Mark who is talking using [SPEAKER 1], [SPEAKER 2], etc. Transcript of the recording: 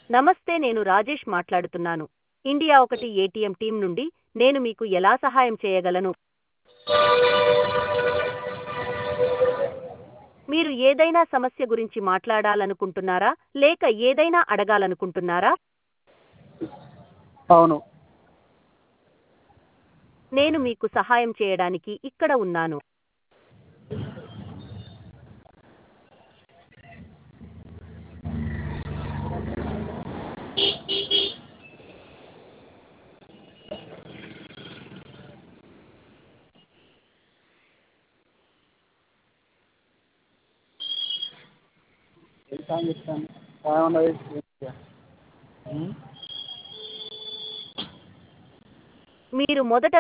[SPEAKER 1] నమస్తే నేను రాజేష్ మాట్లాడుతున్నాను ఇండియా ఒకటి ఏటీఎం టీం నుండి నేను మీకు ఎలా సహాయం చేయగలను మీరు ఏదైనా సమస్య గురించి మాట్లాడాలనుకుంటున్నారా లేక ఏదైనా అడగాలనుకుంటున్నారా
[SPEAKER 2] అవును
[SPEAKER 1] నేను మీకు సహాయం చేయడానికి ఇక్కడ ఉన్నాను
[SPEAKER 2] ఎంత అని చెప్తాను ఫైవ్ హండ్రెడ్
[SPEAKER 1] మీరు మొదట